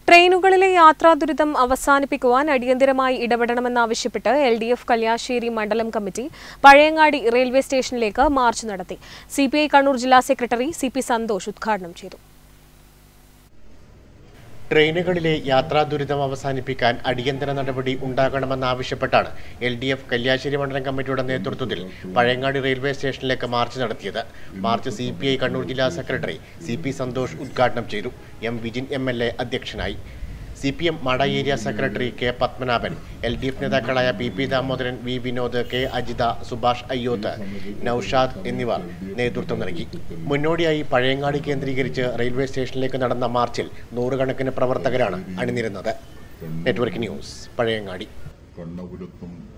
ട്രെയിനുകളിലെ യാത്രാ ദുരിതം അവസാനിപ്പിക്കുവാൻ അടിയന്തരമായി ഇടപെടണമെന്നാവശ്യപ്പെട്ട് എൽ ഡി എഫ് കല്യാശ്ശേരി മണ്ഡലം കമ്മിറ്റി പഴയങ്ങാടി റെയിൽവേ സ്റ്റേഷനിലേക്ക് മാർച്ച് നടത്തി സി പി ഐ കണ്ണൂർ ജില്ലാ സെക്രട്ടറി സി പി സന്തോഷ് ഉദ്ഘാടനം ചെയ്തു ട്രെയിനുകളിലെ യാത്രാ ദുരിതം അവസാനിപ്പിക്കാൻ അടിയന്തര നടപടി ഉണ്ടാകണമെന്നാവശ്യപ്പെട്ടാണ് എൽ ഡി എഫ് കല്യാശ്ശേരി മണ്ഡലം കമ്മിറ്റിയുടെ നേതൃത്വത്തിൽ പഴയങ്ങാടി റെയിൽവേ സ്റ്റേഷനിലേക്ക് മാർച്ച് നടത്തിയത് march C P I Kannur ജില്ലാ സെക്രട്ടറി സി പി സന്തോഷ് ഉദ്ഘാടനം ചെയ്തു M Vijin M L A അധ്യക്ഷനായി C P M Mada area secretary K Padmanabhan L D F നേതാക്കളായ P P Damodaran V Vinod K Ajitha Subhash Ayyoth Naushad എന്നിവർ നേതൃത്വം നൽകി മുന്നോടിയായി പഴയങ്ങാടി കേന്ദ്രീകരിച്ച് റെയിൽവേ സ്റ്റേഷനിലേക്ക് നടന്ന മാർച്ചിൽ നൂറുകണക്കിന് പ്രവർത്തകരാണ് അണിനിരുന്നത് നെറ്റ്വർക്ക് ന്യൂസ് പഴയങ്ങാടി കണ്ണപുരത്തും